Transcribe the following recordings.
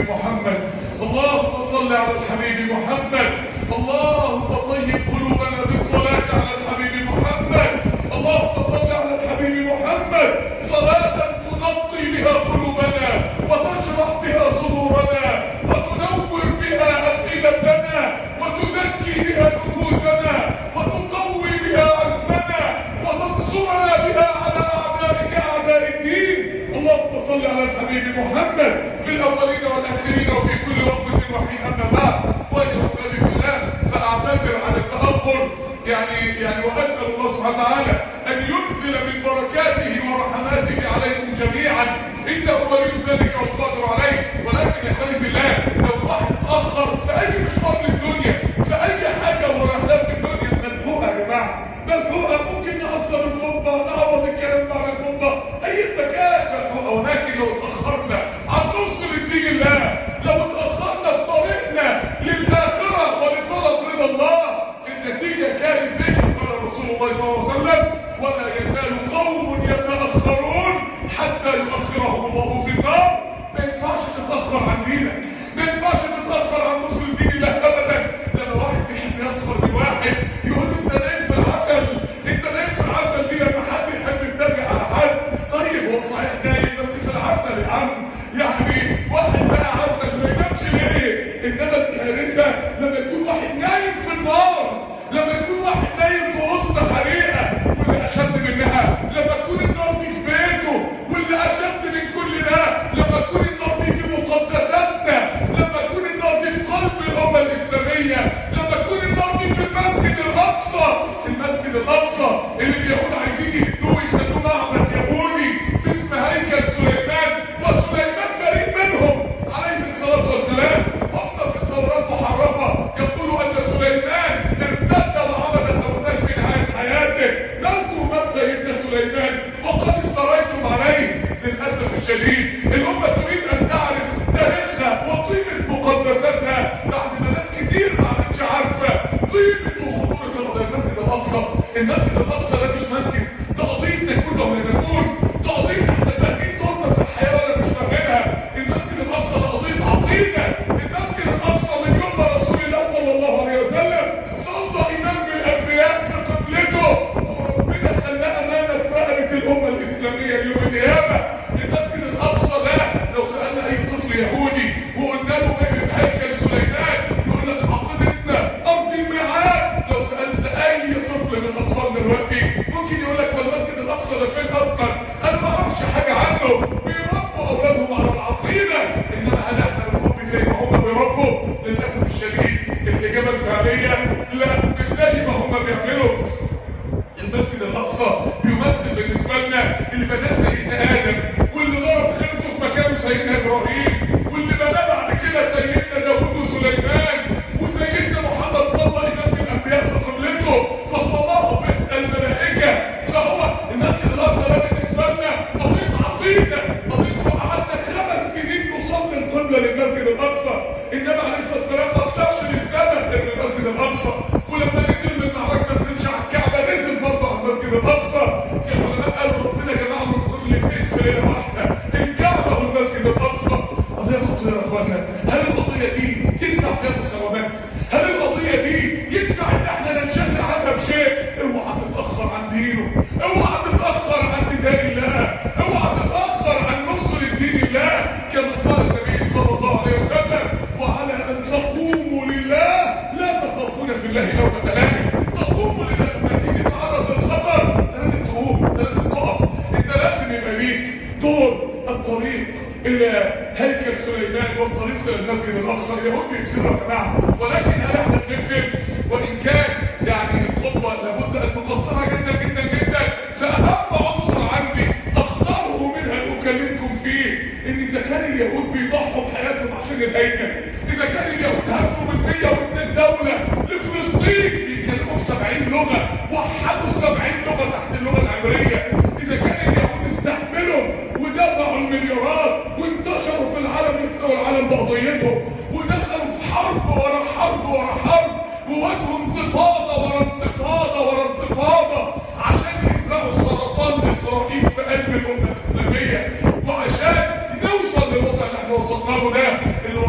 محمد اللهم صل على الحبيب محمد اللهم طيب قلوبنا بالصلاة على الحبيب محمد اللهم صل على الحبيب محمد صلاة تنقي بها قلوبنا وتشرح بها صدورنا وتنور بها أفئدتنا وتزكي بها نفوسنا وتقوي بها عزمنا وتنصرنا بها على أعدائك أعداء الدين اللهم صل على الحبيب محمد في الأولين والآخرين وفي كل وقت وحين أما بعد وإن أسأل الله فأعتذر عن التأخر يعني يعني وأسأل الله سبحانه وتعالى أن ينزل من بركاته ورحماته عليكم جميعا إنه ولي ذلك والقادر عليه ولكن يا خليل الله لو الواحد اتأخر في أي مشوار للدنيا في أي حاجة ورحلات في الدنيا ملحوقة يا جماعة ملحوقة ممكن نأثر الخطبة نعوض الكلام على الخطبة أي اتكاس ملحوقة ولكن لو اتأخرنا عن نصر الدين الله لو اتأخرنا في طريقنا للآخرة ولطلب رضا الله النتيجة كانت ذكر قال رسول الله صلى الله عليه وسلم ولا يزال قوم يتأخرون حتى يؤخرهم الله في النار ما ينفعش تتأخر عن دينك ما ينفعش تتأخر عن نصر الدين الله أبدا لما واحد بيحب يصفر بواحد يقول له انت نايم في العسل انت نايم في العسل دي لما حد يحب يتبع على حد طيب هو صحيح نايم بس في العسل يا عم يعني واحد بقى عسل ما ينامش ليه انما الكارثه لما يكون واحد نايم في النار لما يكون واحد نايم في وسط حريقه واللي اشد منها لما تكون النار دي في بيته واللي اشد من كل ده لما تكون النار دي في مقدساتنا لما تكون النار دي في قلب الامه الاسلاميه لما تكون النار دي في المسجد الاقصى المسجد الاقصى اللي اليهود عايزين يهدوه يخلوه معبد يهودي باسم هيكل سليمان وسليمان بريء منهم عليه الصلاه والسلام هم في التوراه محرفه يقولوا ان سليمان ارتد وعبد الاوثان في نهايه حياته نذكر مات سيدنا سليمان وقد افتريتم عليه للاسف الشديد الامه تريد ان تعرف تاريخها وقيمه مقدساتها بعد ما ناس كتير ما عادتش عارفه قيمه وخطوره المسجد الاقصى المسجد الاقصى ده مش مسجد ده قضيتنا كلهم لنقول ده قضيه احنا فاهمين دورنا في الحياه ولا مش فاهمينها المسجد الاقصى ده قضيه عقيده المسجد الاقصى من يوم ما رسول الله صلى الله عليه وسلم صلى امام بالانبياء في قبلته وربنا خلاه امانه في رقبه الامه الاسلاميه اليوم القيامه المسجد الاقصى ده لو سالنا اي طفل يهودي وقلنا له ايه هيكل سليمان يقول لك عقيدتنا ارض الميعاد لو سالت اي طفل من اطفالنا دلوقتي ممكن يقول لك المسجد الاقصى ده فين اصلا انا ما اعرفش حاجه عنه بيربوا اولادهم على العقيده انما هل احنا بنربي زي ما هم بيربوا للاسف الشديد الاجابه الفعليه لا مش زي ما هم بيعملوا المسجد الاقصى بيمثل بالنسبه لنا اللي بناه سيدنا ادم واللي ضرب خيمته في مكانه سيدنا ابراهيم واللي بناه بعد كده سيدنا داوود وسليمان وسيدنا محمد صلى الله عليه وسلم الانبياء في قبلته فهو الله بيت الملائكه فهو المسجد الاقصى ده بالنسبه لنا قضيه عقيده قضيه قعدنا خمس سنين نصلي القبله للمسجد الاقصى النبي عليه الصلاه والسلام ما طلعش للسنه من المسجد الاقصى ولما نزل من معركه ما نزلش على الكعبه نزل برضه على المسجد الاقصى العلماء قالوا ربنا يا جماعه ننقذ الاثنين في ليله واحده الكعبه والمسجد الاقصى قضيه خطيره يا اخوانا هل القضيه دي تدفع فيها مساومات هل القضيه دي يدفع ان احنا ننشغل عنها بشيء اوعى تتاخر عن دينه اوعى تتاخر عن دين الله اوعى تتاخر عن نصر الدين الله كما قال النبي صلى الله عليه وسلم وعلى ان تقوموا لله لا تخافون في الله لومه لائم تقوموا لله لما تيجي تعرض للخطر لازم تقوم لازم تقف انت لازم يبقى ليك دور الطريق الى هيكل سليمان والطريق الى المسجد الاقصى اليهود بيكسروا يا جماعه ولكن هل احنا بنكسب وان كان يعني الخطبه لابد ان نقصرها جدا جدا جدا فاهم عنصر عندي اختاره منها ان اكلمكم فيه ان اذا كان اليهود بيضحوا بحياتهم عشان الهيكل اذا كان اليهود هاجموا من 102 دوله لفلسطين بيتكلموا ب 70 لغه وحدوا 70 لغه تحت اللغه العبريه اذا كان اليهود استحملوا ودفعوا المليارات وانتشروا في العالم يفتحوا العالم بقضيتهم ودخلوا في حرب ورا حرب ورا حرب وواجهوا انتفاضه ورا انتفاضه ورا انتفاضه عشان يزرعوا سرطان اسرائيل في قلب الامه الاسلاميه وعشان نوصل للوضع اللي احنا وصلنا له ده اللي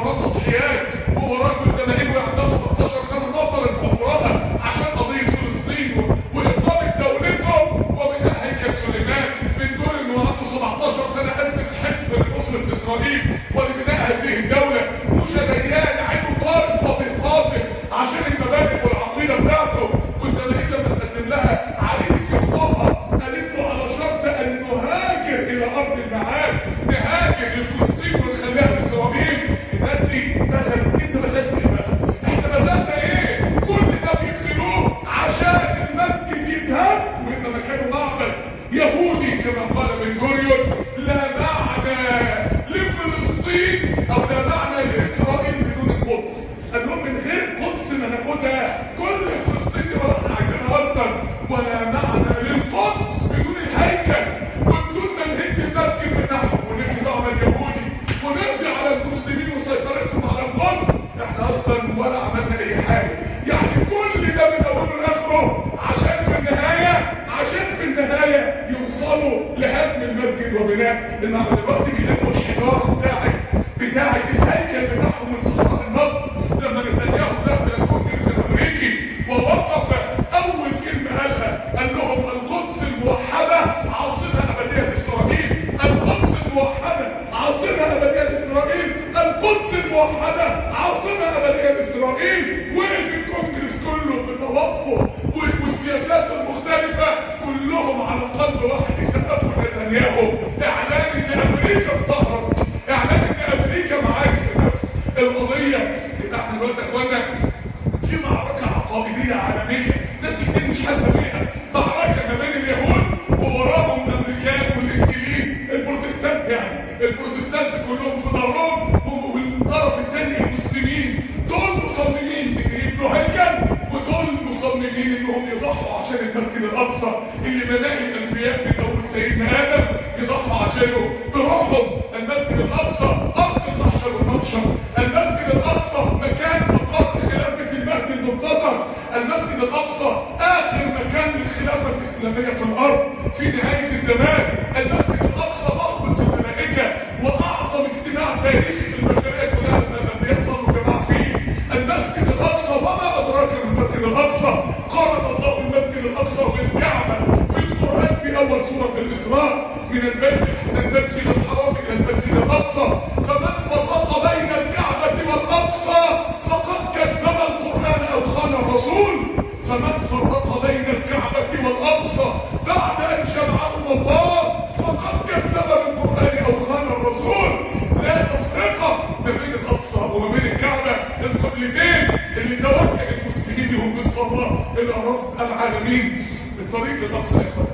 انما دلوقتي بيلاقوا الحجاره بتاعت بتاعت الهيكل بتاعهم من صحراء النصر لما نتنياهو ذهب الى الكونجرس الامريكي ووقف اول كلمه قالها قال لهم القدس الموحده عاصمه ابديه لاسرائيل القدس الموحده عاصمه ابديه لاسرائيل القدس الموحده عاصمه ابديه لاسرائيل وقف الكونجرس كله بتوقفه والسياسات المختلفه كلهم على قلب واحد يسقفوا نتنياهو اعلان ان امريكا اتطهرت اعلان ان امريكا معاك في نفس القضيه يبقى احنا دلوقتي يا اخوانا في معركه عقائديه عالميه ناس كتير مش حاسه بيها معركه ما بين اليهود ووراهم الامريكان والانجليز البروتستانت يعني البروتستانت كلهم في ظهرهم والطرف الثاني المسلمين دول مصممين ان يبنوا هيكل ودول مصممين انهم يضحوا عشان المسجد الاقصى اللي ملاهي الانبياء من اول سيدنا ادم يضحوا عشانه بروحهم المسجد الاقصى ارض المحشر والمنشر المسجد الاقصى مكان مقر خلافه المهدي المنتظر المسجد الاقصى اخر مكان للخلافه الاسلاميه في الارض في نهايه الزمان المسجد الاقصى مقبره الملائكه واعظم اجتماع تاريخي في البشريه كلها لما بيحصل جماعه فيه المسجد الاقصى وما ادراك ما المسجد الاقصى قارن الله المسجد الاقصى بالكعبه في القران في اول سوره الاسراء من البيت من المسجد الحرام الى المسجد الاقصى فمن فرق بين الكعبه والاقصى فقد كذب القران او خان الرسول فمن فرق بين الكعبه والاقصى بعد ان جمعهم الله فقد كذب بالقران او خان الرسول لا تفرقه ما بين الاقصى وما بين الكعبه القبلتين اللي توجه المسلمين بهم بالصلاه الى رب العالمين الطريق للاقصى يا اخوان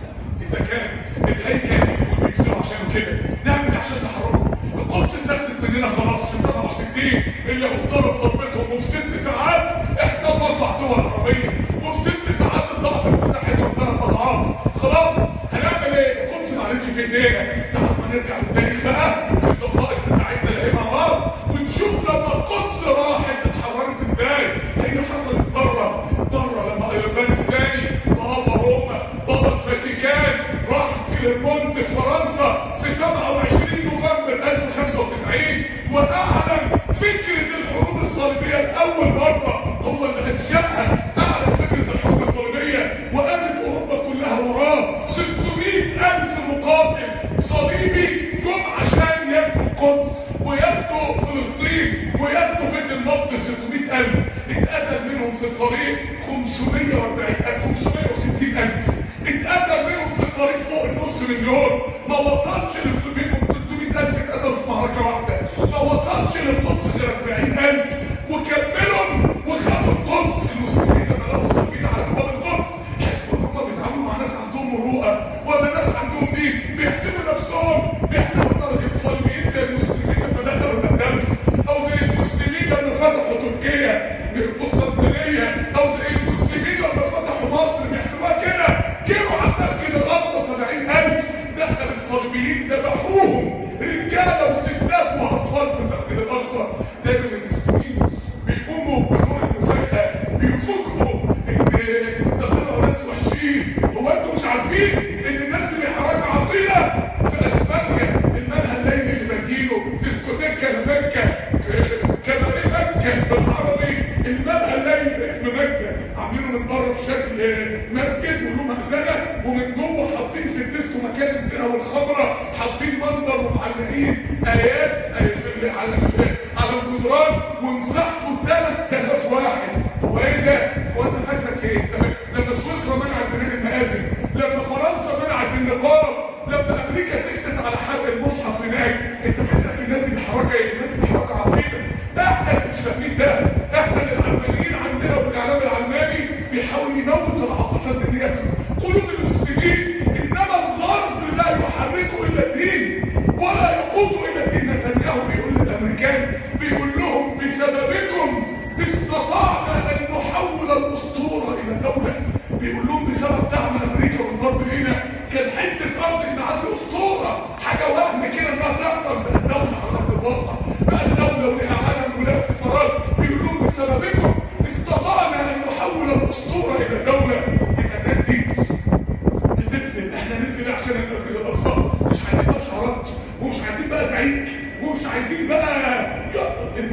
اذا كان الهيكل يكون بيكسروا عشان كده نعمل عشان نحرره القدس اتاخدت مننا خلاص في 67 اليهود ضرب ضربتهم وفي ست ساعات احتل اربع دول عربيه وفي ست ساعات الضغط فتحتهم ثلاث اضعاف خلاص هنعمل ايه؟ القدس ما عادتش في ايدينا لحد ما نرجع للتاريخ بقى في الطائف بتاعتنا اللي هي مع بعض ونشوف لما القدس راحت اتحررت ازاي هي حصلت بره بره لما ايرلان الثاني بابا روما بابا الفاتيكان راح كليرمونت في فرنسا في 27 نوفمبر 1095 واعلن فكره الحروب الصليبيه لاول مره هو اللي انشاها اعلن فكره الحروب الصليبيه وقامت اوروبا كلها وراه 600000 مقاتل صليبي جم عشان يبنوا القدس ويبنوا فلسطين ويبنوا بيت المقدس 600000 اتقتل منهم في الطريق 540000 560000 اتقتل منهم في الطريق فوق النص مليون ما وصلش ل 300000 اتقتلوا في معركه واحده ما وصلش للقدس غير 40000 وكملوا وخدوا القدس المسلمين لما لقوا الصليبيين على ابواب القدس حسوا ان هم بيتعاملوا مع ناس عندهم مروءه ولا ناس عندهم دين بيحسبوا نفسهم بيحسبوا ان الصليبيين زي المسلمين لما دخلوا الاندلس او زي المسلمين لما فتحوا تركيا بالقسطنطينيه او زي المسلمين لما فتحوا مصر بيحسبوها كده كانوا على المسجد الاقصى 70000 دخل الصليبيين ذبحوهم رجاله وستات واطفال في المسجد الاقصى دايما المسلمين بيقوموا بدور المفاجاه بيفكروا ان دخلوا ناس وحشين هو انتوا مش عارفين ان الناس اللي بيحركوا عقيده في اسبانيا المنهى الليلي اللي بديله ديسكوتيكا مكه كباريه مكه بالعربي المنهى الليلي باسم مكه عاملينه من بره بشكل مسجد وله مأذنه ومن جوه حاطين في الديسكو مكان الزنا والخمره حاطين منظر ومعلقين ايات في على على الجدران ومساحته 3000 واحد هو ايه ده؟ هو انت فاكرك ايه؟ لما سويسرا منعت من المآذن لما فرنسا منعت النقاب لما امريكا سكتت على حرق المصحف هناك انت فاكرك الناس دي حركه ايه؟ الناس دي حركه عقيده احنا اللي مش فاهمين ده احنا اللي العلمانيين عندنا والاعلام العلماني بيحاول يموت العاطفه الدينيه في قلوب المسلمين انما الغرب لا يحرك الا الدين ولا يقود الا الدين نتنياهو بيقول للامريكان بيقول لهم بسببكم استطعنا ان نحول الاسطوره الى دوله بيقول لهم بسبب دعم امريكا والغرب لينا كان حته ارض ان عندي اسطوره حاجه وهم كده انها تحصل بقت دوله على ارض الواقع بقت دوله ولها علم ولها سفارات بيقول لهم بسببكم استطعنا ان نحول الاسطوره الى دوله يبقى الناس دي بتنزل احنا ننزل عشان المسجد الاقصى مش عايزين شعارات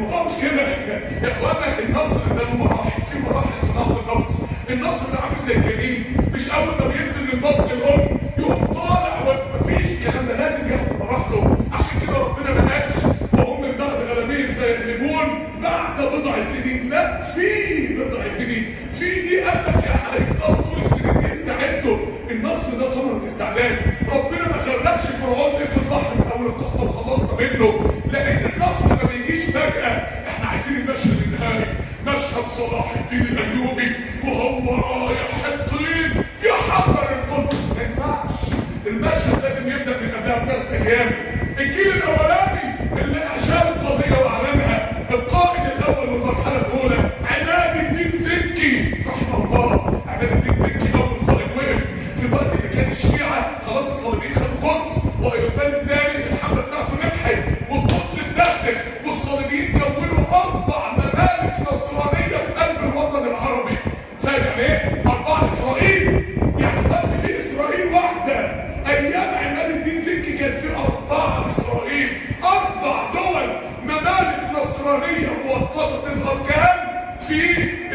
الموضوع مش كده يا اخوانا النصر ده له مراحل في مراحل صناعه النصر النصر ده عامل زي الجنين مش اول ما بينزل من بطن الام يقوم طالع ومفيش الكلام ده لازم ياخد مراحله عشان كده ربنا ما قالش وهم من بعد غلبين سيغلبون بعد بضع سنين لا في بضع سنين في دي قال لك يا هيقدروا طول السنين دي استعدوا النصر ده ثمره استعداد ربنا ما خلقش فرعون في البحر من اول القصه وخلصنا منه لان النصر ما بيجيش فجاه احنا عايزين المشهد النهائي مشهد صلاح الدين الايوبي وهو رايح الطين يحرر القدس ما ينفعش المشهد لازم يبدا من قبلها بثلاث ايام الجيل الاولاني اللي اشار القضيه واعلنها القائد الاول والمرحله الاولى عماد الدين زكي رحمه الله عماد الدين زكي اول قائد وقف في الوقت اللي كان الشيعه خلاص الصليبيين خدوا القدس وايوبان الثاني الحمله بتاعته نجحت والقدس اتدخل والصليبيين كونوا اربع ممالك نصرانيه في قلب الوطن العربي فاهم يعني ايه؟ اربع اسرائيل يعني وقت في اسرائيل واحده ايام عماد الدين زكي كان في اربع اسرائيل اربع دول ممالك نصرانيه موطده الاركان في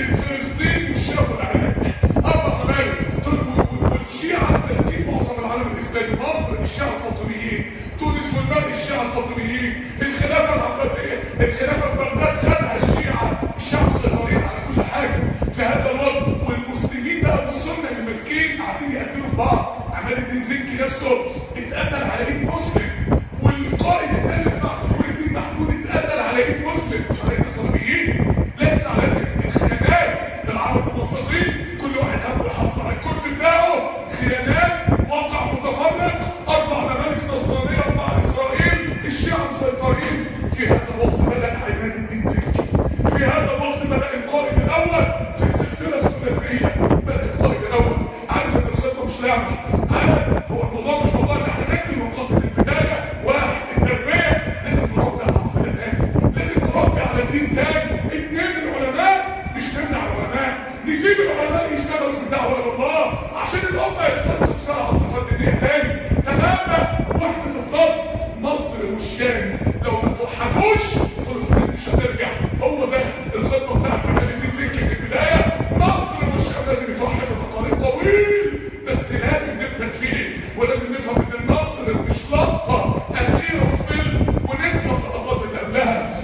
فلسطين والشرق العراق اربع ممالك والشيعه ماسكين معظم العالم الاسلامي مصر الشيعه الفاطميين تونس والمغرب الشيعه الفاطميين الخلافه العباسيه الخلافه في بغداد خدها الشيعه الشيعه مسيطرين على كل حاجه في هذا الوقت والمسلمين بقى والسنه اللي ماسكين قاعدين يقتلوا في بعض عماد الدين زكي نفسه اتقتل على ايد مسلم والقائد الثاني بتاع نور الدين محمود اتقتل على ايد مسلم مش على ايد الصليبيين ليس على ايد الخيانات العرب المستضيفين كل واحد قبل يحصل على الكرسي بتاعه خيانات واقع متفرق اربع ممالك نصرانيه اربع اسرائيل الشيعه مسيطرين في هذا الوقت بدا عماد الدين زكي في هذا الوقت بدا القائد الاول في السلسله الثلاثيه بدا القائد الاول عارف ان الخطه مش لعبه عارف هو الموضوع مش موضوع ان احنا ناكل ونقاط البدايه واحد التربيه لازم نربي على عقيده تاني لازم نربي على دين تاني اثنين العلماء مش نمنع العلماء نسيب العلماء يشتغلوا في الدعوه الى الله عشان الامه يشتغلوا في صناعه الصفات الدينيه تاني تماما وحده الصف مصر والشام لو ما توحدوش فلسطين مش هترجع هو ده الخطه بتاعت عماد الدين زكي في البدايه مصر والشام لازم يتوحدوا في طريق طويل بس لازم نبدا فيه ولازم نفهم ان النصر مش لقطه اخيره في فيلم وننسى اللقطات اللي قبلها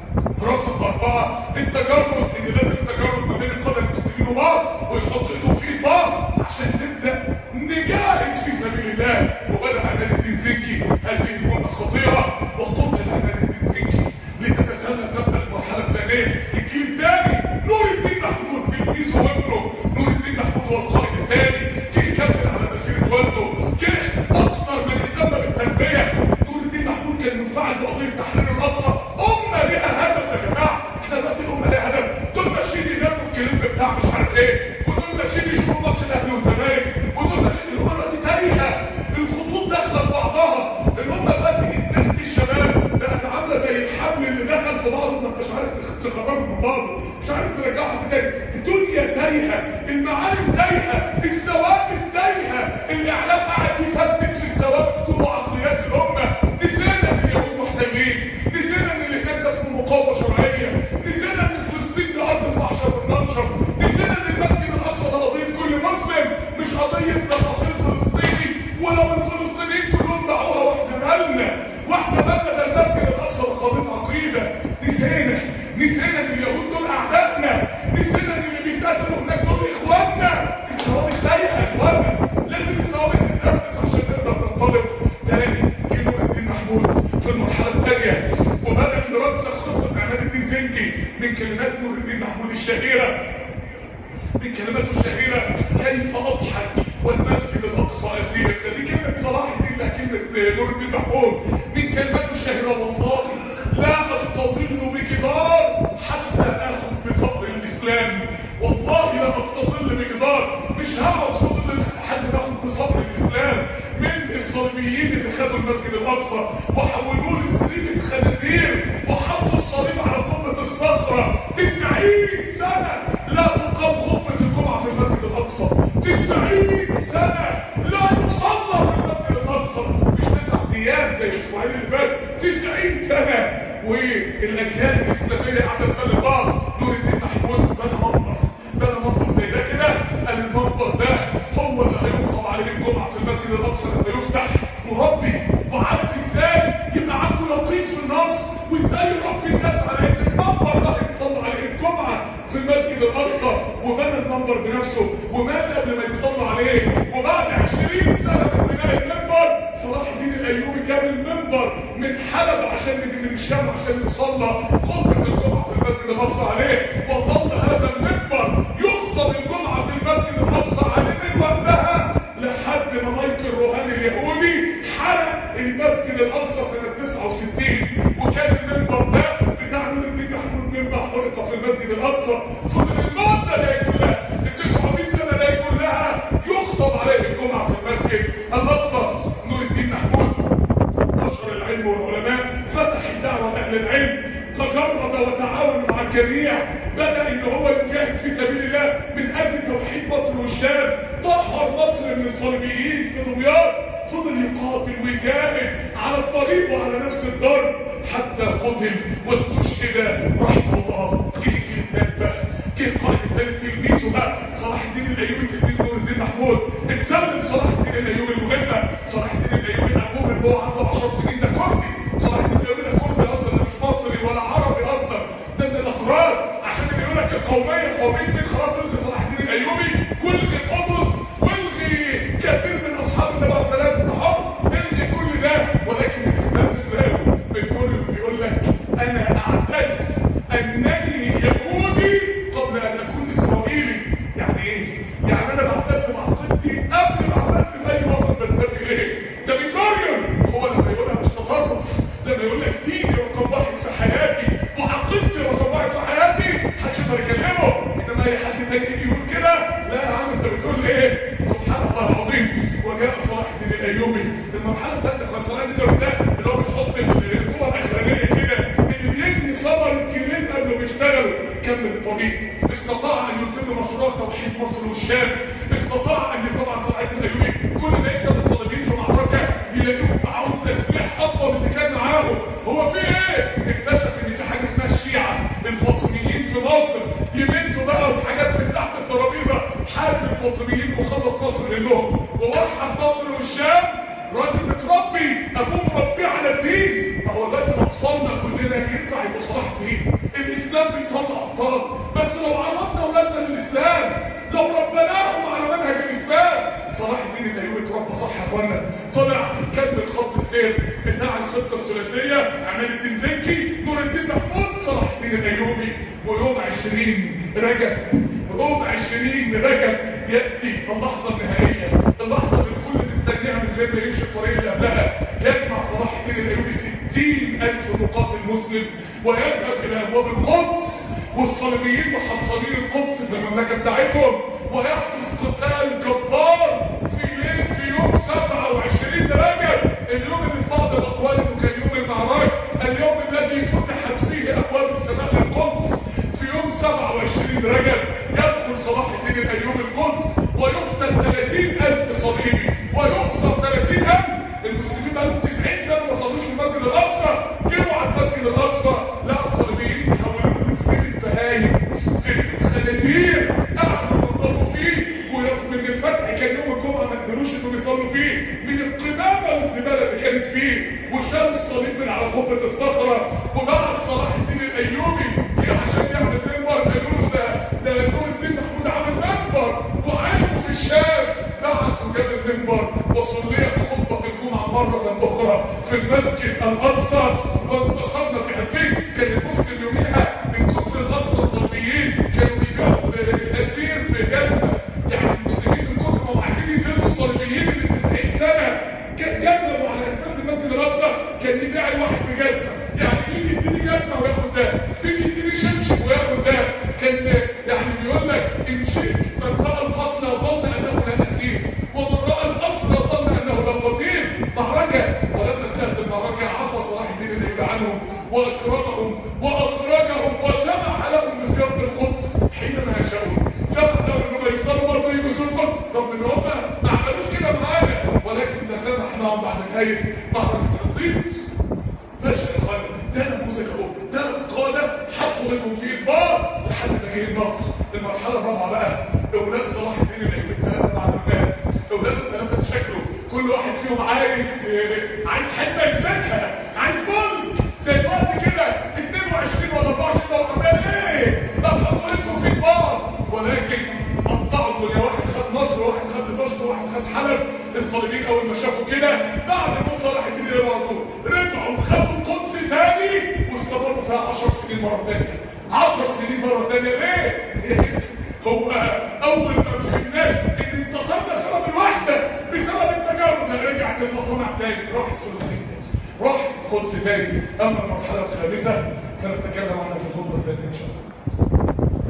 رقم أربعة التجرد إن لازم تجرد ما بين القادة المسلمين وبعض ويحط إيدهم في بعض عشان نبدأ نجاهد في سبيل الله وبدأ عماد الدين زكي هذه المهمة خطيرة وقتل عماد الدين زكي لتتسلل تبدأ المرحلة الثانية الجيل الثاني نور الدين محمود تلميذه وابنه نور الدين محمود هو القائد الثاني جه يكمل على مسيرة والده جه أكثر من اهتم بالتربية نور الدين محمود كان منفعل بقضية تحرير الأقصى أمة لها هدف يا جماعة احنا دلوقتي الأمة لها هدف دول ماشيين يناموا الكلام بتاع مش عارف ايه ودول ماشيين يشوفوا ماتش الأهلي والزمالك ودول ماشيين الأمة دلوقتي تايهة الخطوط داخلة في بعضها الأمة دلوقتي تحت الشباب بقت عاملة زي الحبل اللي دخل في بعضه ما انتش عارف تخرجه من بعضه مش عارف ترجعه تاني الدنيا تايهة المعالم تايهة الثوابت تايهة الإعلام قاعد يثبت في الثوابت طول عقليات الأمة نسينا ان اليهود محتلين نسينا ان اللي هناك ده اسمه مقاومة شرعية نسينا ان فلسطين دي أرض المحشر والمنشر نسينا ان المسجد الأقصى ده قضية كل مسلم مش قضية تفاصيل فلسطيني ولو الفلسطينيين كلهم باعوها واحنا مالنا واحنا مالنا ده المسجد الأقصى ده قضية عقيدة نسينا نسينا ان اليهود دول أعدائنا نسينا ان اللي بيتقتلوا هناك دول إخواننا الثوابت سايقة يا إخوانا لازم الثوابت تتأسس عشان نقدر ننطلق تاني كيلو الدين محمود في المرحلة الثانية وبدأ نرسخ خطة عماد الدين زنكي من كلمات نور الدين محمود الشهيرة من كلماته الشهيرة كيف أضحك والمسجد الأقصى أسير دي كلمة صلاح الدين لا كلمة نور الدين محمود من كلماته الشهيرة والله لا أستظل بكبار حتى آخذ بقدر الإسلام والله لا أستظل بكبار مش هقعد فضل حد ناخد بصبر الإسلام من الصليبيين اللي خدوا المسجد الأقصى وحولوه لسليب الخنازير وحطوا الصليب على قمة الصخرة 90 سنة لا تقام خطبة الجمعة في المسجد الأقصى 90 سنة لا يصلى في المسجد الأقصى مش تسع أيام زي الأسبوعين اللي فاتوا 90 سنة والاجيال اللي قاعده تسلم بعض نور الدين محمود بنى منبر بنى منبر زي ده كده قال المنبر ده هو اللي هيخطب عليه الجمعه في المسجد الاقصى لما يفتح مربي وعارف ازاي يبقى عنده يقين في النص وازاي يربي الناس على ان المنبر ده هيتصلى عليه الجمعه في المسجد الاقصى وبنى المنبر بنفسه ومات قبل ما يتصلى عليه وبعد 20 سنه من بناء المنبر صلاح الدين الايوبي جاب المنبر من حلب عشان يجي من الشام عشان يصلى خطبه الجمعه في المسجد الاقصى عليه وظل هذا المنبر يخطب الجمعه في المسجد الاقصى عليه من وقتها لحد ما مايكل روهاني اليهودي حرق المسجد الاقصى سنه 69 وكان المنبر ده بتاع نور الدين محمود منبر حرق في المسجد الاقصى فضل المده دي كلها ال 900 سنه دي كلها يخطب عليه الجمعه في المسجد الاقصى نور الدين محمود نشر العلم والعلماء فتح الدعوه لاهل العلم تجرد وتعاون مع الجميع بدا ان هو يجاهد في سبيل الله من اجل توحيد مصر والشام طهر مصر من الصليبيين في دمياط فضل يقاتل ويجاهد على الطريق وعلى نفس الضرب حتى قتل واستشهد رحمه الله جه الكلمات بقى جه قائد الثالث تلميذه بقى صلاح الدين الايوبي تلميذ نور الدين محمود اتسلم صلاح الدين الايوبي المهمه صلاح الدين الايوبي اخوه اللي هو عنده 10 سنين ده كردي صلاح الدين الايوبي ده كردي اصلا مش مصري ولا عربي اصلا ده من الاخراج عشان بيقول لك القوميه قوميه مين خلاص الغي صلاح الدين الايوبي والغي قطز والغي كثير من اصحاب النبي عليه الصلاه والسلام الغي كل ده ولكن الاسلام اسلام بيقول بيقول لك انا اعتز انني يهودي قبل ان اكون اسرائيلي يعني ايه يعني انا بعتز بعقيدتي قبل ما اعتز باي وطن بنتمي اليه ده بيقارن هو لما يقولها مش تطرف لما يقول لك ديني رقم واحد في حياتي وعقيدتي رقم واحد في حياتي محدش يقدر يكلمه انما اي حد تاني يجي يقول كده لا يا عم انت بتقول ايه سبحان الله العظيم وجاء صلاح الدين الايوبي المرحله الثالثه من صلاح الدين ده اللي هو بيحط الصوره الاخرانيه كده اللي بيجني ثمر الكلين قبل ما بيشتغل كمل الطريق استطاع ان يتم مشروع توحيد مصر والشام استطاع ان طبعا صلاح الدين الايوبي كل ما يكسب الصليبيين في معركه يلاقيهم معاهم تسبيح اقوى من اللي كان معاهم هو في ايه اكتشف ان في حاجه اسمها الشيعه الفاطميين في مصر يمدوا بقى وحاجات من تحت الترابيزه حارب الفاطميين وخلص مصر منهم ووحد مصر والشام راجل متربي ابوه مربيه على الدين ما هو دلوقتي اطفالنا كلنا ينفع يبقى صلاح الدين الاسلام بيطلع ابطال بس لو عرضنا اولادنا للاسلام لو ربناهم على منهج الاسلام صلاح الدين الايوبي اتربى صح يا اخوانا طلع كمل خط السير بتاع الخطه الثلاثيه عماد الدين زكي نور الدين محمود صلاح الدين الايوبي ويوم 20 رجب يوم 20 رجب ياتي اللحظه النهائيه اللحظه اللي الكل مستنيها من غير ما يمشي الطريق اللي قبلها يجمع صلاح الدين الايوبي 60000 مقاتل مسلم ويذهب الى ابواب القدس والصليبيين محصلين القدس في المملكه بتاعتهم ويحدث قتال جبار في ليل في يوم 27 رجب اليوم اللي في بعض الاقوال انه كان يوم المعراج اليوم الذي فتحت فيه ابواب السماء القدس في يوم 27 رجب يدخل صلاح الدين الايوبي القدس ويقتل 30000 صليبي ويقصر 30000 المسلمين بقالهم 90 سنه ما وصلوش المسجد الاقصى جروا على المسجد الاقصى لقوا الصليبيين يحولوا المسلمين البهايم في خنازير قعدوا ينظفوا فيه ومن الفتح كان يوم الجمعه ما قدروش انهم يصلوا فيه من القمامه والزباله اللي كانت فيه وشال الصليب من على قبه الصخره وبعد صلاح الدين الايوبي جه عشان يعمل منبر قالوا له ده ده نور الدين محمود عمل منبر وعرفوا في الشام بعتوا جاب المنبر وصليت خطبه الجمعه مره اخرى في المسجد الاقصى وانتصرنا في حدين كان المسلم يوميها من كتر الاقصى الصليبيين كانوا بيبيعوا الاسير بجزمه يعني المسلمين من كتر ما هم عايزين يسيبوا الصليبيين اللي 90 سنه كان جزموا على انفاس المسجد الاقصى كان يبيع الواحد بجزمه يعني يجي يديني جزمه وياخد ده يجي يديني شبشب وياخد ده كان يعني بيقول لك ان شئت من راى القتل ظن انه لا اسير ومن راى الاسرى ظن انه لا قتيل معركه ولما انتهت المعركه عفى صلاح الدين الايوبي عنهم واكرمهم واخرجهم وسمح لهم بزياره القدس حينما يشاءون سمح لهم انهم يفضلوا برضه يجوا القدس رغم ان هم ما عملوش كده معانا ولكن ده سمح لهم بعد نهايه معركه الصديق ماشي يا اخوانا ده نموذج اهو ثلاث قاده حطوا يحط لكم فيه اطباق لحد ما جه النصر المرحله الرابعه بقى اولاد صلاح الدين الايوبي الثلاثه مع الولاد اولاد الثلاثه اتشكلوا كل واحد فيهم عايز عايز حته يمسكها عايز بول زي الوقت كده 22 ولا 24 ولا ايه ده حطوا لكم فيه اطباق ولكن قطعوا الدنيا واحد خد مصر واحد خد مصر واحد خد حلب الصليبيين اول ما شافوا كده بعد ما صلاح الدين الايوبي رجعوا خدوا القدس تاني واستمروا فيها 10 سنين مره ثانيه 10 سنين مره ثانيه ليه؟ هو اول ما فهمناش ان انتصرنا بسبب الوحده بسبب التجارب ده رجعت المصنع تاني راحت فلسطين تاني راحت القدس تاني اما المرحله الخامسه فنتكلم عنها في الخطبه الثانيه ان شاء الله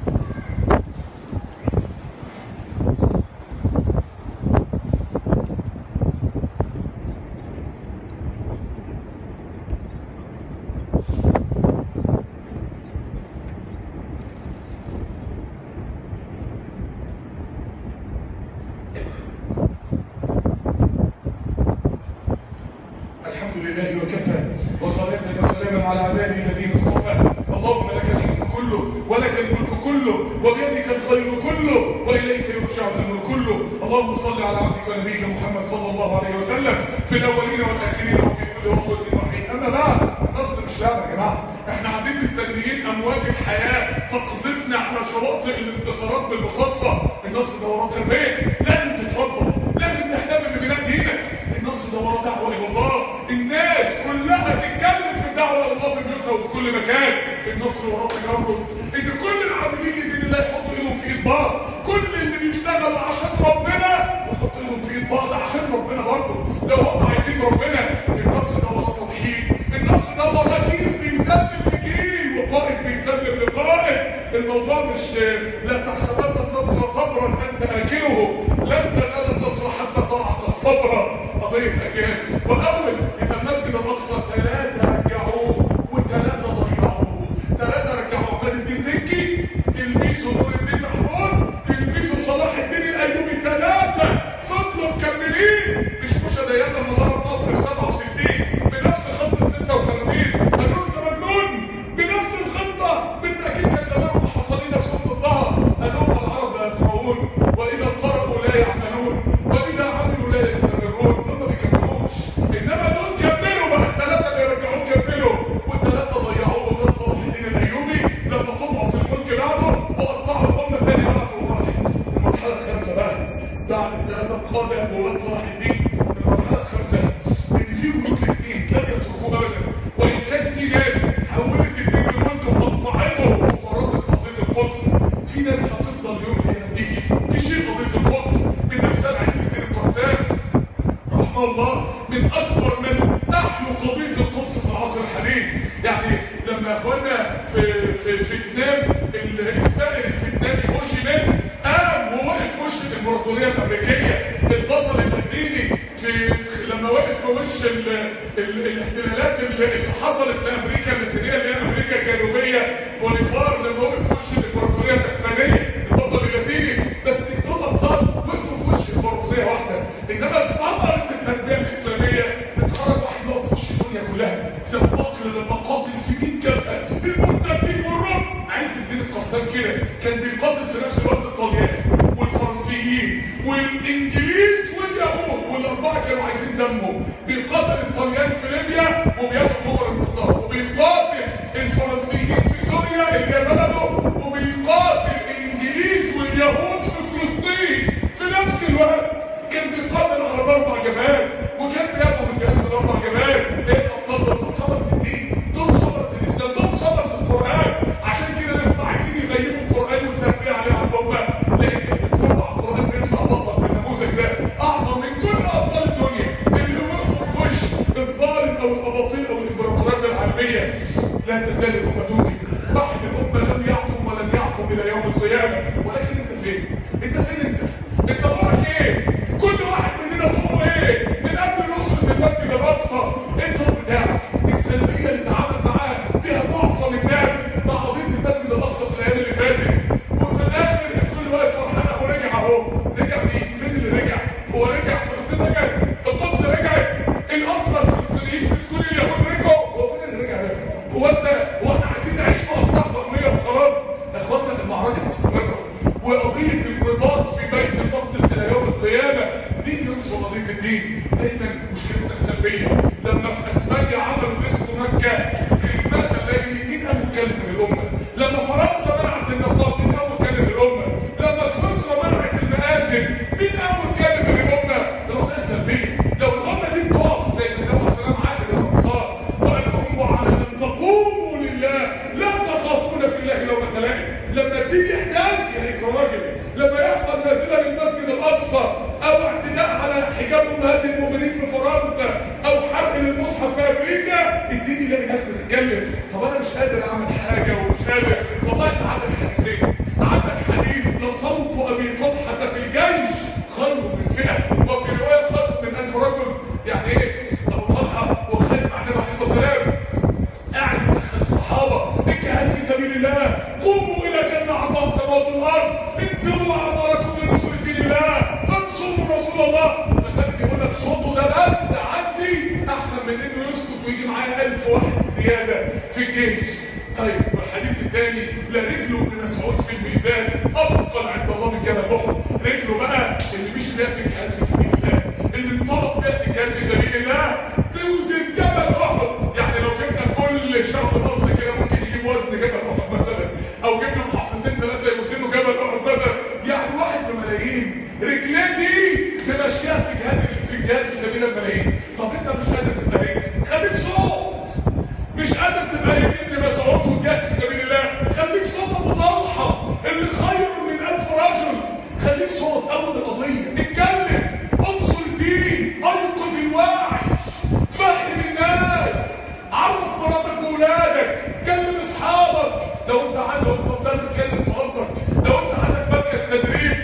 الحمد لله وكفى وصلاة وسلاما على عباده الذين اصطفى اللهم لك الحمد كله ولك الملك كله وبيدك الخير كله واليك يرجع الامر كله اللهم صل على عبدك ونبيك محمد صلى الله عليه وسلم في الاولين والاخرين وفي كل وقت وحين اما بعد نصر مش لعبه يا جماعه احنا قاعدين مستنيين امواج الحياه تقذفنا على شواطئ الانتصارات بالمصادفه النصر ده وراه تربيه لازم تتفضل لازم تهتم ببناء دينك النصر ده وراه دعوه الى الله الناس كلها تتكلم في الدعوه الى الله في بيوتها وفي كل مكان النصر وراه تجرد ان كل العاملين دين الله يحطوا ايدهم في اطباق كل اللي بيشتغلوا عشان ربنا يحطوا ايدهم في اطباق ده عشان ربنا برضه لو هم عايزين ربنا النصر ده وراه توحيد النصر ده وراه جيل بيسلم لجيل وقائد بيسلم لقائد الموضوع مش لا تحسبن النصر صبرا انت اكله لن تنال النصر حتى طاعه الصبر قضيه اجيال والاول يبقى المسجد الاقصى ثلاثه رجعوه وثلاثه ضيعوه ثلاثه رجعوا عباد الدين مكي تلميذه نور الدين محمود تلميذه صلاح الدين الايوبي ثلاثه فضلوا مكملين مش مش ايام لما ضرب مصر 67 بنفس خطه 56 قالوا له مجنون بنفس الخطه بالتاكيد كان زمانهم محصلين نفسهم ضدها قالوا لهم العرب لا يفقهون واذا انفرقوا لا يعملون واذا عملوا لا يستمرون ثم ما بيكملوش انما دول كملوا بقى الثلاثه اللي رجعوه كملوا والثلاثه ضيعوه وده صلاح الدين الايوبي لما طمعوا في الملك بعده وقطعوا الامه الثاني بعده وراحت المرحله الخامسه بقى بعد الثلاثه القاده ابواب صلاح الدين المرحله الخامسه ان في ملوك الاثنين لم يتركوه ابدا وان كان في ناس حولت الدين لملك وقطعته وفرضت قضيه القدس في ناس هتفضل يوم القيامه تيجي تشيل قضيه القدس من نفسها عايز الدين القدسان رحمه الله من اكبر من نحيوا قضيه القدس في العصر الحديث يعني لما يا اخوانا في في في فيتنام السائل الفيتنامي هو شي مان قام ووقف في وش الامبراطوريه الامريكيه البطل المديني في لما وقف في وش ال ال الاحتلالات اللي حصلت في امريكا اللاتينيه اللي هي امريكا الجنوبيه بوليفار لما وقف في وش الامبراطوريه الاسبانيه البطل اللاتيني بس دول ابطال وقفوا في وش امبراطوريه واحده انما ثمره التربيه الاسلاميه اتخرج واحد واقف في وش الدنيا كلها سباق لما قاتل في مين جبهه المرتدين والرب عايز الدين القسام كده كان بيقاتل في نفس الوقت الطليان والفرنسيين والانجليز واليهود والاربعه كانوا عايزين دمه بيقاتل الطليان في ليبيا وبياخد مؤمر المختار وبيقاتل الفرنسيين في سوريا اللي هي بلده وبيقاتل الانجليز واليهود في فلسطين في نفس الوقت كان بيقاتل على اربع جبال وكان بياخد الجهاز الاربع جبال ايه الابطال دول صبر في الدين دول صبر في الاسلام دول صبر في القران عشان كده لسه عايزين يغيروا القران والتربيه عليه على الامه لان بتسمع القران بيطلع بطل بالنموذج ده اعظم من كل ابطال الدنيا اللي وقفوا في وش الظالم او الاباطيل او الامبراطوريات العالميه لا تزال الامه توجد واحد الامه لم يعقم ولن يعقم الى يوم القيامه ولكن انت فين انت فين انت انت دورك ايه كل واحد مننا دوره ايه من قبل نصر المسجد الاقصى انت بتاعك السلبيه اللي تعامل معاها فيها معظم الناس مع قضيه المسجد الاقصى في الايام اللي فاتت وفي الاخر كل واحد فرحان اهو رجع اهو رجع مين فين اللي رجع هو رجع فلسطين رجعت القدس رجعت الاصل الفلسطينيين في سوريا اليهود رجعوا هو فين اللي رجع ده هو انت هو احنا عايزين نعيش في افراح لما الدين يحتاج يعني كراجل لما يحصل نازله للمسجد الاقصى او اعتداء على حجاب امهات المؤمنين في فرنسا او حرق للمصحف في امريكا الدين يلاقي ناس بتتكلم طب انا مش قادر اعمل حاجه ومش قادر والله انت عندك حديثين عندك حديث لصوت ابي طلحه في الجيش خير من فئه وفي روايه خير من الف رجل يعني ايه ابو طلحه وخالد مع النبي عليه الصلاه والسلام قاعد يسخن الصحابه الجهاد في سبيل الله قوموا الى جنه عطاء السماوات والارض انتوا اعماركم لنصر دين الله انصروا رسول الله فالنبي يقول لك صوته ده بس عندي احسن من انه يسكت ويجي معايا 1000 واحد زياده في الجيش طيب والحديث الثاني لا رجله ابن مسعود في الميزان افضل عند الله من جبل احد رجله بقى اللي مش بيها في الجهاد في سبيل الله اللي انطلق بيها في الجهاد في سبيل الله توزن جبل احد يعني لو جبنا كل شهر مصر كده ممكن يجيب وزن جبل احد مثلا او جبنا محصنتين ثلاثه يوزنوا جبل احد مثلا يعني واحد بملايين رجلين دي تمشيها في الجهاد في الجهاد في سبيل الملايين طب انت مش قادر تبقى ايه خليك صوت مش قادر تبقى ايه ابن مسعود وجهاد في سبيل الله خليك صوت ابو طلحه اللي خير من الف رجل خليك صوت اول القضيه اتكلم انصر الدين انقذ الواعي فهم الناس عرف مراتك واولادك كلم اصحابك لو انت عندك طب ده تتكلم في ارضك لو انت عندك مركز تدريب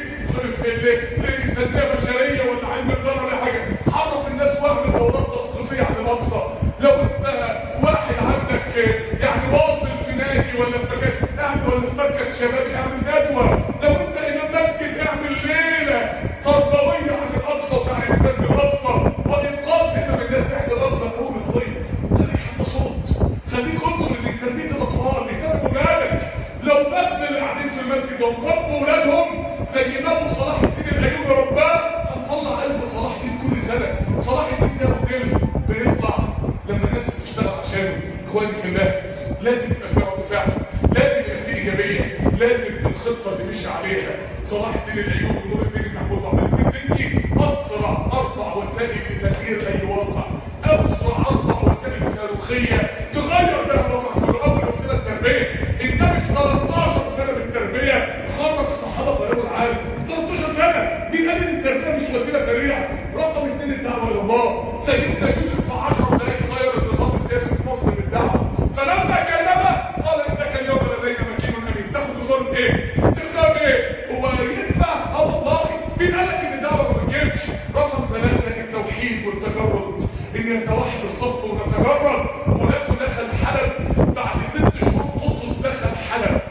في تنميه بشريه ولا علم الاداره ولا حاجه عرف الناس وهم دورات تصنيفيه عن الاقصى لو انت واحد عندك يعني واصل في نادي ولا في مكان اعمل ولا في مركز شبابي اعمل ندوه لو انت امام مسجد اعمل ليله تربويه عن الاقصى وتعرف الناس بالاقصى وانقاذ امام الناس تحت الاقصى قوم القضيه خليك حتى صوت خليك انظر لتربيه الاطفال لتربيه اولادك لو بس اللي قاعدين في المسجد وربوا اولادهم زي ما ابو صلاح الدين الايوبي رباه هنطلع الف صلاح الدين كل سنه صلاح الدين ده موديل بيطلع لما الناس بتشتغل عشانه اخواني في الله لازم يبقى في رد فعل لازم يبقى في ايجابيه لازم الخطه اللي مشي عليها صلاح الدين الايوبي ونور الدين المحمود وعبد الدين اسرع اربع وسائل لتغيير اي واقع اسرع اربع وسائل صاروخيه تغير بها الواقع كله اول وسيله التربيه النبي 13 سنه بالتربيه خرج الصحابه غيروا العالم 13 سنه مين قال ان التربيه مش وسيله سريعه رقم اثنين الدعوه الى الله سيدنا يوسف في 10 دقائق غير النظام السياسي في مصر بالدعوه فلما كلمه قال انك اليوم لدينا مكين امين تاخد وزاره ايه تختار ايه هو ينفع اه والله مين قال لك ان الدعوه ما بتجيبش رقم ثلاثه التوحيد والتجرد ان يتوحد الصف ونتجرد ولكن دخل حلب بعد ست شهور قطز دخل حلب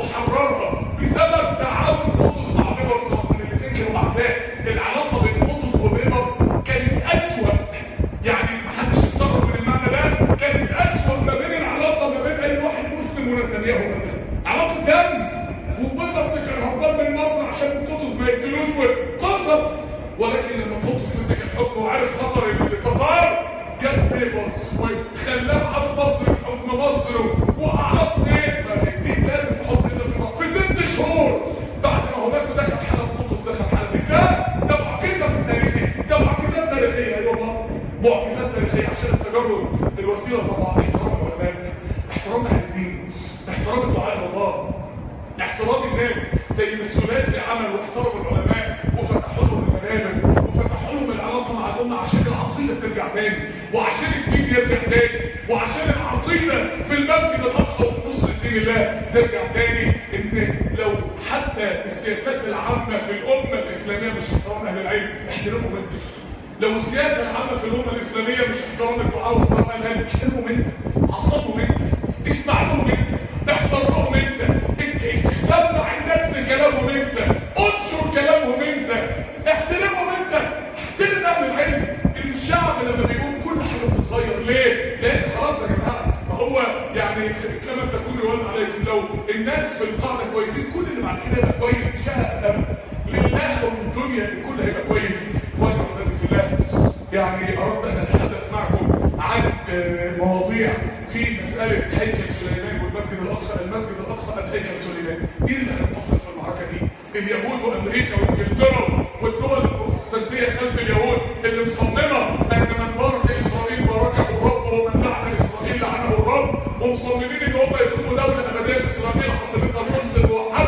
وحررها بسبب تعاون قطز مع بيبرز من الاثنين كانوا اعداء العلاقه بين قطز وبيبرز كانت اسوء يعني محدش استغرب من المعنى ده كانت اسوء ما بين العلاقه ما بين اي واحد مسلم ونتنياهو مثلا علاقه دم وبيبرز كان هربان من مصر عشان قطز ما يقتلوش قصص ولكن لما قطز مسك الحكم وعرف خطر التتار جت بيبرز وخلاه على مصر في حكم مصر وقعد ايه دي لازم تحط ايدك في مصر في ست شهور بعد ما هناك دخل حلب قطز دخل حلب ازاي ده معجزه في التاريخ ده معجزات تاريخيه ايوه والله معجزات تاريخيه عشان التجرد الوسيله طبعا احترام العلماء احترام اهل الدين احترام الدعاء الى الله احترام الناس زي ما الثلاثي عمل واحترم العلماء وفتحوا لهم المنابر وفتحوا لهم العلاقه مع الامه عشان العقيده ترجع تاني وعشان الدين يرجع تاني وعشان العقيده في المسجد الاقصى وفي نصر دين الله ترجع تاني ان لو حتى السياسات العامه في الامه الاسلاميه مش احترام اهل العلم احترمهم انت لو السياسه العامه في الامه الاسلاميه مش احترام الدعاء واحترام اهل العلم احترمهم انت عصبهم انت اسمع لهم انت احترمهم انت انت سمع الناس بكلامهم انت انشر كلامهم انت احترمهم انت احترم اهل العلم الشعب لما بيقول كل حاجه بتتغير ليه؟ لان خلاص يا جماعه ما هو يعني كما تكون يولد عليكم لو الناس في القاعده كويسين كل اللي بعد كده يبقى كويس شاء ابدا لله والدنيا الكل هيبقى كويس وانا في الله يعني اردت ان اتحدث معكم عن مواضيع في مساله هيكل سليمان والمسجد الاقصى المسجد الاقصى ام هيكل سليمان مين اللي هينتصر في المعركه دي اليهود وامريكا وانجلترا والدول البروتستانتيه خلف اليهود اللي مصممه ان من بارك اسرائيل باركه الرب ومن لعن اسرائيل لعنه الرب ومصممين ان هم يكونوا دوله ابديه اسرائيل حصلتها تنصر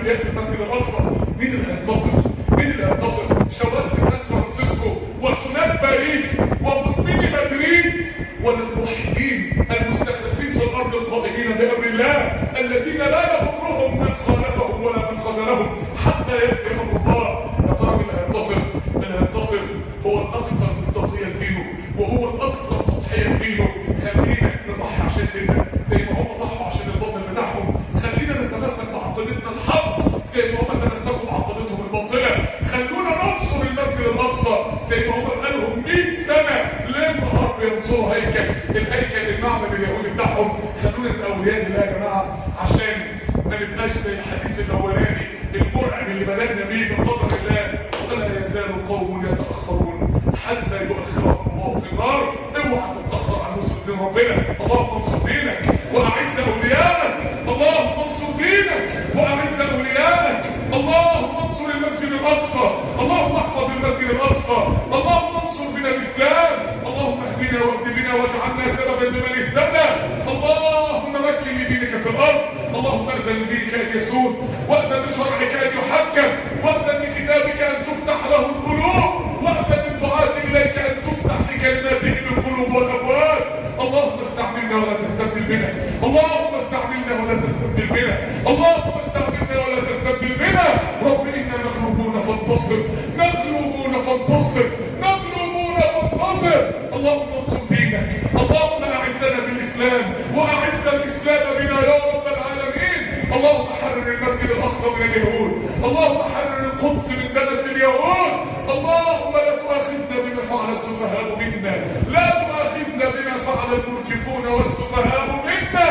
الانبياء في المسجد الاقصى مين اللي هينتصر مين اللي هينتصر شباب في سان فرانسيسكو وسنات باريس ومؤمني مدريد ولا الموحدين المستخلفين في الارض القائمين بامر الله الذين لا يضرهم من خالفهم ولا من خذلهم حتى ياتي امر الله يا ترى مين اللي هينتصر اللي هينتصر هو الاكثر مصداقيه دينه وهو الاكثر تضحيه دينه خلينا نضحي عشان ديننا زي ما هم ضحوا عشان الباطل بتاعهم خلينا نتمسك بعقيدتنا الحق زي ما هم تمسكوا بعقيدتهم الباطله خلونا ننصر المسجد الاقصى زي ما هم بقالهم 100 سنه ليل نهار بينصروا هيكل الهيكل المعبد اليهودي بتاعهم خلونا نبقى اولياء الله يا جماعه عشان ما نبقاش زي الحديث الاولاني المرعب اللي بدأنا بيه بقدر الله ولا يزال قوم يتأخرون حتى يؤخرهم الله في النار اوعى تتأخر عن نصر دين ربنا اللهم انصر دينك وأعز أولياءك اللهم انصر دينك وأعز أولياءك اللهم انصر المسجد الأقصى اللهم احفظ المسجد الأقصى اللهم انصر بنا الإسلام اللهم اهدنا واهد بنا واجعلنا سببا لمن اهتدى اللهم مكن لدينك في الأرض اللهم اذن لدينك أن يسود واذن لشرعك أن يحكم واذن لكتابك أن تفتح له القلوب واذن للدعاة إليك أن تفتح لكلماتهم القلوب والأبواب اللهم استعملنا ولا تستبدل بنا اللهم استعملنا ولا تستبدل بنا اللهم استعملنا ولا تستبدل بنا رب إنا مغلوبون فانتصر مغلوبون فانتصر مغلوبون فانتصر اللهم انصر دينك اللهم أعزنا بالإسلام وأعز الإسلام بنا يا رب العالمين اللهم حرر المسجد الأقصى من اليهود اللهم حرر القدس من دنس اليهود اللهم لا تؤاخذنا بما فعل السفهاء منا لا تؤاخذنا بما فعل المرجفون والسفهاء منا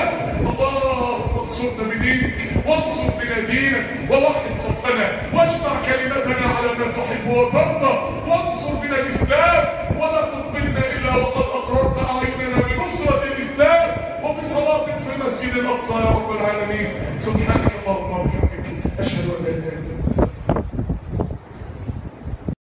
اللهم انصرنا بدينك وانصر بنا دينك ووحد صفنا واجمع كلمتنا على ما تحب وترضى